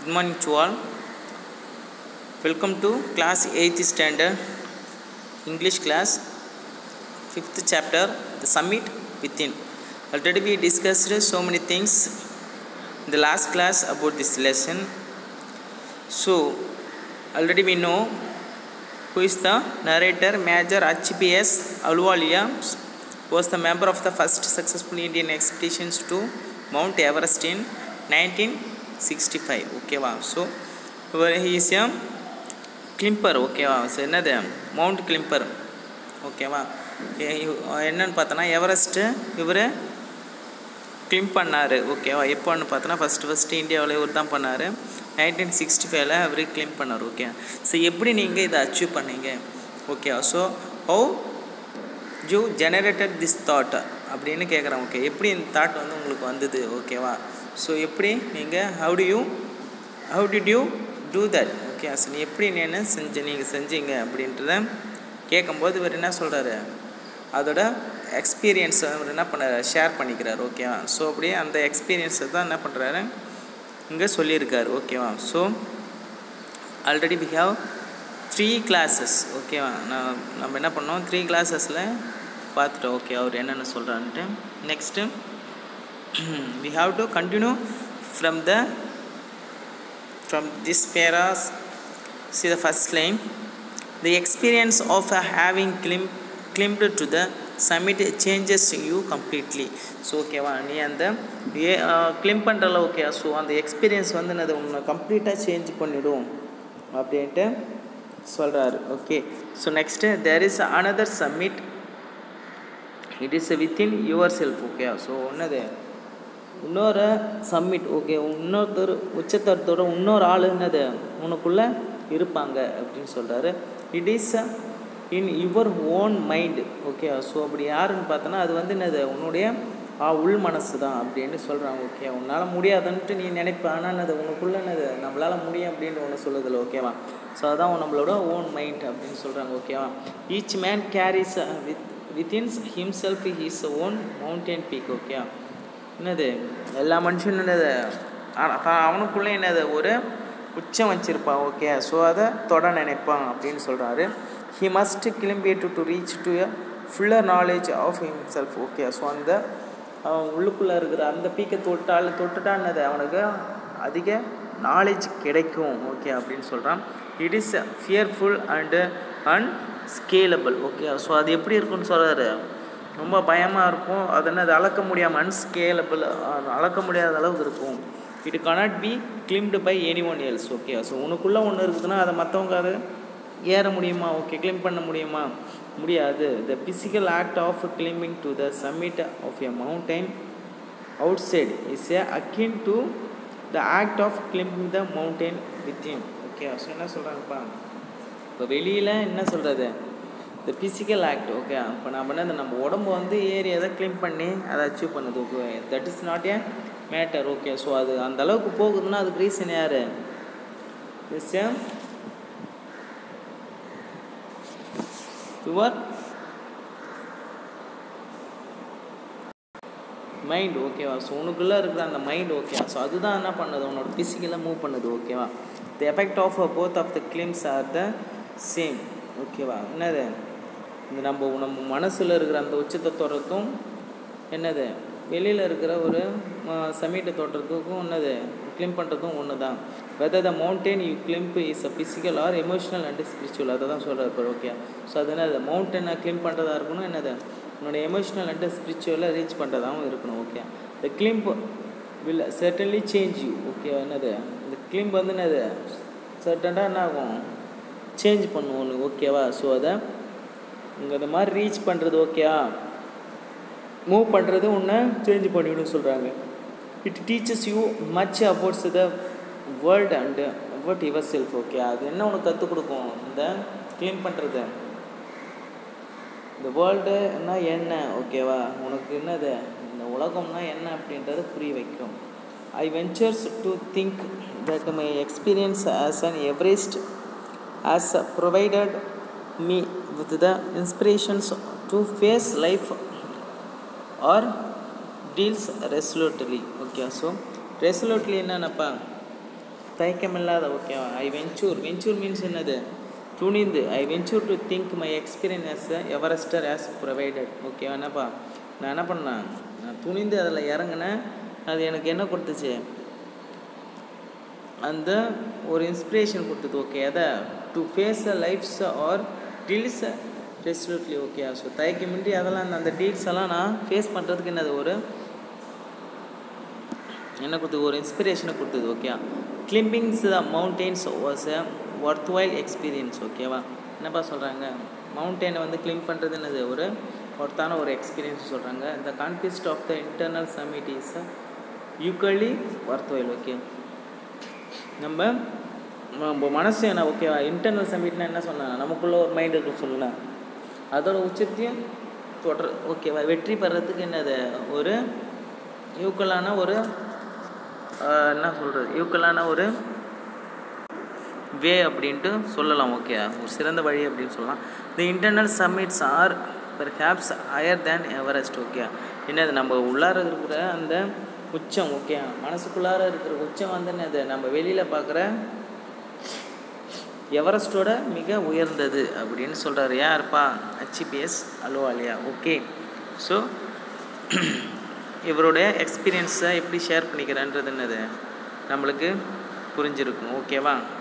Good morning to all. Welcome to class 8th standard English class 5th chapter The Summit Within. Already we discussed so many things in the last class about this lesson. So already we know who is the narrator Major HPS Aluwalia was the member of the first successful Indian expeditions to Mount Everest in 1965 ஓகேவா so இவர் he's a climber ஓகேவா so என்னது mount climber ஓகேவா என்னன்னு பார்த்தோன்னா Everest இவர் கிளிம் பண்ணார் ஓகேவா எப்போன்னு பார்த்தோன்னா ஃபஸ்ட்டு ஃபஸ்ட்டு இந்தியாவில் இவர் தான் பண்ணார் நைன்டீன் சிக்ஸ்டி ஃபைவ்ல அவர் கிளிம் பண்ணார் ஓகே ஸோ எப்படி நீங்கள் இதை அச்சீவ் பண்ணீங்க ஓகேவா so how you generated this thought அப்படின்னு கேட்குறேன் ஓகே எப்படி இந்த தாட் வந்து உங்களுக்கு வந்தது ஓகேவா ஸோ எப்படி நீங்கள் how do you how did you do that okay so நீ எப்படி நீ என்ன செஞ்ச நீங்கள் செஞ்சீங்க அப்படின்றத கேட்கும்போது இவர் என்ன சொல்கிறாரு அதோட எக்ஸ்பீரியன்ஸை அவர் என்ன பண்ணார் ஷேர் பண்ணிக்கிறார் ஓகேவா ஸோ அப்படியே அந்த எக்ஸ்பீரியன்ஸை தான் என்ன பண்ணுறாரு இங்கே சொல்லியிருக்காரு ஓகேவா so already we have three classes ஓகேவா நான் நம்ம என்ன பண்ணோம் த்ரீ கிளாஸஸில் பார்த்துட்டோம் ஓகே அவர் என்னென்ன சொல்கிறான்ட்டு next we have to continue from the from this paras see the first line the experience of having climb climbed to the summit changes you completely so ஓகேவா நீ அந்த ஏ கிளிம் பண்ணுறல ஓகே ஸோ அந்த experience வந்து அது உன்னை கம்ப்ளீட்டாக சேஞ்ச் பண்ணிவிடும் அப்படின்ட்டு சொல்கிறாரு okay so next there is another summit it is within yourself okay so என்னது இன்னொரு சம்மிட் ஓகே இன்னொருத்தர் உச்சத்தரத்தோட இன்னொரு ஆள் என்னது உனக்குள்ளே இருப்பாங்க அப்படின்னு சொல்கிறாரு it is in your own mind okay so அப்படி யாருன்னு பார்த்தோன்னா அது வந்து என்னது உன்னுடைய உள் மனசு தான் அப்படின்னு சொல்கிறாங்க ஓகே உன்னால் முடியாதுன்ட்டு நீ நினைப்ப ஆனால் அது உனக்குள்ளே என்னது நம்மளால் முடியும் அப்படின்னு ஒன்று சொல்லுதில்ல ஓகேவா ஸோ அதான் நம்மளோட ஓன் மைண்ட் அப்படின்னு சொல்கிறாங்க ஓகேவா each man carries with within himself his own mountain peak okay என்னது எல்லா மனுஷனும் என்னது அவனுக்குள்ளே என்னது ஒரு உச்சம் வச்சுருப்பான் ஓகே ஸோ அதை தொட நினைப்பான் அப்படின்னு சொல்கிறாரு he must climb to to reach to a fuller knowledge of himself okay so அந்த அவன் உள்ளுக்குள்ளே இருக்கிற அந்த பீக்கை தொட்டால் தொட்டுட்டான்னது அவனுக்கு அதிக நாலேஜ் கிடைக்கும் ஓகே அப்படின்னு சொல்கிறான் it is fearful and unscalable okay so அது எப்படி இருக்குன்னு சொல்கிறாரு ரொம்ப பயமாக இருக்கும் அது என்ன அது அளக்க முடியாமல் அன்ஸ்கேலபிள் அளக்க முடியாத அளவுக்கு இருக்கும் it cannot be climbed by anyone else okay so உனக்குள்ளே ஒன்று இருக்குதுன்னா அதை மற்றவங்க அதை ஏற முடியுமா ஓகே கிளைம் பண்ண முடியுமா முடியாது the physical act of climbing to the summit of a mountain outside is a akin to the act of climbing the mountain within okay so என்ன சொல்கிறாங்கப்பா இப்போ வெளியில் என்ன சொல்கிறது இந்த ஃபிசிக்கல் ஆக்ட் ஓகே இப்போ நம்ம என்ன நம்ம உடம்பு வந்து ஏறி எதை க்ளீன் பண்ணி அதை அச்சீவ் பண்ணுது okay that is not a matter okay so அது அந்த அளவுக்கு போகுதுன்னா அதுக்கு ரீசன் யார் இஸ் ஏ யுவர் மைண்ட் ஓகேவா ஸோ உனக்குள்ளே இருக்கிற அந்த மைண்ட் ஓகேவா ஸோ அதுதான் என்ன பண்ணுது உன்னோட ஃபிசிக்கலாக மூவ் பண்ணுது ஓகேவா the effect of both of the climbs are the same ஓகேவா என்னது இந்த நம்ம நம்ம மனசில் இருக்கிற அந்த உச்சத்தை தொடுறதும் என்னது வெளியில் இருக்கிற ஒரு சமீட்டை தொடுறதுக்கும் என்னது கிளிம் பண்ணுறதும் ஒன்று தான் whether the mountain you climb is a physical or emotional and spiritual அதை தான் சொல்கிறார் இப்போ ஓகே ஸோ அது என்னது மவுண்டனை கிளிம் பண்ணுறதா இருக்கணும் என்னது உன்னோட எமோஷனல் அண்ட் ஸ்பிரிச்சுவலாக ரீச் பண்ணுறதாகவும் இருக்கணும் okay the climb will certainly change you okay என்னது இந்த கிளிம்ப் வந்து என்னது சர்டனாக என்ன ஆகும் சேஞ்ச் பண்ணுவோம் ஒன்று ஓகேவா ஸோ அதை உங்கள் இந்த மாதிரி ரீச் பண்ணுறது ஓகேவா மூவ் பண்ணுறது ஒன்று சேஞ்ச் பண்ணிவிடும் சொல்கிறாங்க it teaches you much about the world and about yourself okay அது என்ன உனக்கு கற்றுக் கொடுக்கும் இந்த க்ளீன் பண்ணுறது இந்த வேர்ல்டுன்னா என்ன ஓகேவா உனக்கு என்னது இந்த உலகம்னா என்ன அப்படின்றத புரிய வைக்கும் I ventures to think that my experience has an Everest has provided me with the inspirations to face life or deals resolutely okay so resolutely என்னென்னப்பா தயக்கமில்லாத ஓகேவா ஐ வெஞ்சூர் வெஞ்சூர் மீன்ஸ் என்னது துணிந்து I venture to think my experience Everest has provided ஓகேவா என்னப்பா நான் என்ன பண்ணேன் நான் துணிந்து அதில் இறங்கினேன் அது எனக்கு என்ன கொடுத்துச்சு அந்த ஒரு இன்ஸ்பிரேஷன் கொடுத்தது ஓகே அதை to face a life's or deals resolutely okay so தயக்கமின்றி அதெல்லாம் அந்த- அந்த டீல்ஸ் எல்லாம் நான் ஃபேஸ் பண்ணுறதுக்கு என்னது ஒரு என்ன கொடுத்தது ஒரு இன்ஸ்பிரேஷனை கொடுத்தது okay climbing the mountains was a worthwhile experience ஓகேவா என்னப்பா சொல்கிறாங்க மவுண்டெயினை வந்து கிளிம் பண்ணுறது என்னது ஒரு ஒர்த்தான ஒரு எக்ஸ்பீரியன்ஸ் சொல்கிறாங்க the conquest of the internal summit is equally worthwhile okay நம்ம நம்ம மனசு என்ன ஓகேவா இன்டர்னல் சமிட்னா என்ன சொன்னாங்க நமக்குள்ள ஒரு மைண்ட் இருக்கும் சொல்லலாம் அதோட உச்சத்தையும் தொடர் ஓகேவா வெற்றி பெறத்துக்கு என்னது ஒரு யூக்கலான ஒரு ஆஹ், என்ன சொல்கிறது யூக்கலான ஒரு வே அப்படின்ட்டு சொல்லலாம் ஓகே ஒரு சிறந்த வழி அப்படின்னு சொல்லலாம் the internal summits are perhaps higher than Everest okay என்னது நம்ம உள்ளார இருக்கிற அந்த உச்சம் ஓகே மனசுக்குள்ளார இருக்கிற உச்சம் வந்து என்னது நம்ம வெளியில் பார்க்குற எவரெஸ்டோட மிக உயர்ந்தது அப்படின்னு சொல்கிறாரு யாருப்பா ஹெச்பிஎஸ் அலுவாலியா ஓகே ஸோ இவருடைய எக்ஸ்பீரியன்ஸை எப்படி ஷேர் பண்ணிக்கிறேன்றது என்னது நம்மளுக்கு புரிஞ்சிருக்கும் ஓகேவா